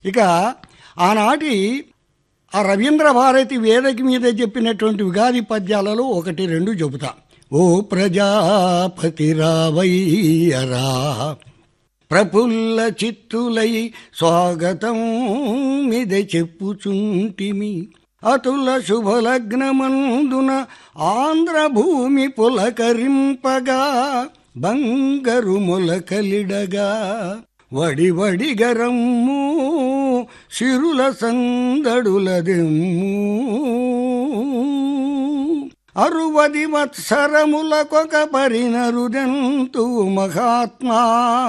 ఇక ఆనాటి ఆ రవీంద్ర భారతి వేదిక మీద చెప్పినటువంటి ఉగాది పద్యాలలో ఒకటి రెండు చెబుతా ఓ ప్రజాపతి రావయ్యరా ప్రఫుల్ల చిత్తులై స్వాగతం మీద చెప్పుచుంటిమి అతుల శుభలగ్నమందున ఆంధ్రభూమి పులకరింపగా బంగరు మొలకలిడగా వడి వడి గరమ్ము సిరుల సందడులదెమ్ము అరువది వత్సరములకొక పరినరుదెంతు మహాత్మా